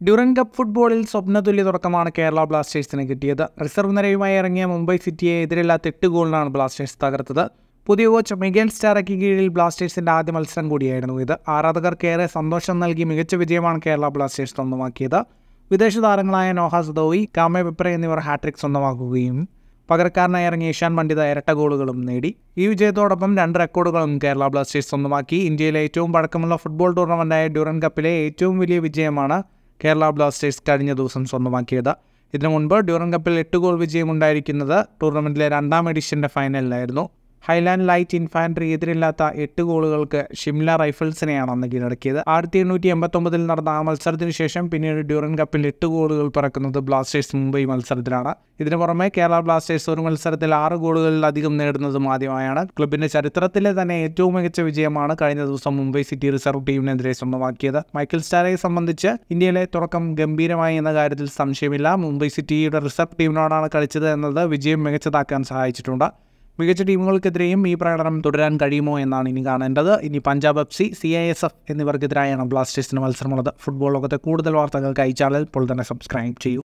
Durand cup ഫുട്ബോളിൽ സ്വപ്നതുല്യ തുടക്കമാണ് കേരള ബ്ലാസ്റ്റേഴ്സിന് കിട്ടിയത് റിസർവ് നിരയുമായി ഇറങ്ങിയ മുംബൈ സിറ്റിയെ എതിരില്ലാത്ത എട്ട് ഗോളിനാണ് ബ്ലാസ്റ്റേഴ്സ് തകർത്തത് പുതിയ കോച്ച് മിഗേൽ സ്റ്റാറയ്ക്ക് കീഴിൽ ബ്ലാസ്റ്റേഴ്സിന്റെ ആദ്യ മത്സരം കൂടിയായിരുന്നു ഇത് ആരാധകർക്കേറെ സന്തോഷം നൽകി മികച്ച വിജയമാണ് കേരള ബ്ലാസ്റ്റേഴ്സ് സ്വന്തമാക്കിയത് വിദേശ താരങ്ങളായ നോഹ സദോയി കാമെ പെപ്ര എന്നിവർ ഹാട്രിക് സ്വന്തമാക്കുകയും പകരക്കാരനായി ഇറങ്ങിയ ഇഷാൻ പണ്ഡിത ഇരട്ട ഗോളുകളും നേടി ഈ വിജയത്തോടൊപ്പം രണ്ട് റെക്കോർഡുകളും കേരള ബ്ലാസ്റ്റേഴ്സ് സ്വന്തമാക്കി ഇന്ത്യയിലെ ഏറ്റവും പഴക്കമുള്ള ഫുട്ബോൾ ടൂർണമെൻറ്റായ ഡ്യൂറൻ കപ്പിലെ ഏറ്റവും വലിയ വിജയമാണ് കേരള ബ്ലാസ്റ്റേഴ്സ് കഴിഞ്ഞ ദിവസം സ്വന്തമാക്കിയത് ഇതിനു മുൻപ് ഡ്യൂറൻ കപ്പിൽ എട്ട് ഗോൾ വിജയമുണ്ടായിരിക്കുന്നത് ടൂർണമെൻറ്റിലെ രണ്ടാം എഡിഷൻ്റെ ഫൈനലിലായിരുന്നു ഹൈലാൻഡ് ലൈറ്റ് ഇൻഫാൻട്രി എതിരില്ലാത്ത എട്ട് ഗോളുകൾക്ക് ഷിംല റൈഫിൾസിനെയാണ് അന്ന് കീഴടക്കിയത് ആയിരത്തി എണ്ണൂറ്റി എൺപത്തൊമ്പതിൽ നടന്ന ആ മത്സരത്തിന് ശേഷം പിന്നീട് ഡ്യൂറൻ കപ്പിൽ എട്ട് ഗോളുകൾ പിറക്കുന്നത് ബ്ലാസ്റ്റേഴ്സ് മുംബൈ മത്സരത്തിലാണ് ഇതിനു പുറമെ കേരള ബ്ലാസ്റ്റേഴ്സ് ഒരു മത്സരത്തിൽ ആറ് ഗോളുകളിലധികം നേടുന്നതും ആദ്യമായാണ് ക്ലബിന്റെ ചരിത്രത്തിലെ തന്നെ ഏറ്റവും മികച്ച വിജയമാണ് കഴിഞ്ഞ ദിവസം മുംബൈ സിറ്റി റിസർവ് ടീമിനെതിരെ സ്വന്തമാക്കിയത് മൈക്കിൾ സ്റ്റാരയെ സംബന്ധിച്ച് ഇന്ത്യയിലെ തുടക്കം ഗംഭീരമായി എന്ന കാര്യത്തിൽ സംശയമില്ല മുംബൈ സിറ്റിയുടെ റിസർവ് ടീമിനോടാണ് കളിച്ചത് എന്നത് വിജയം മികച്ചതാക്കാൻ സഹായിച്ചിട്ടുണ്ട് മികച്ച ടീമുകൾക്കെതിരെയും ഈ പ്രകടനം തുടരാൻ കഴിയുമോ എന്നാണ് ഇനി കാണേണ്ടത് ഇനി Punjab F C C I S F എന്നിവർക്കെതിരായാണ് ബ്ലാസ്റ്റേഴ്സിന് മത്സരമുള്ളത് ഫുട്ബോൾ ലോകത്തെ കൂടുതൽ വാർത്തകൾക്കായി ചാനൽ ഇപ്പോൾ തന്നെ സബ്സ്ക്രൈബ് ചെയ്യൂ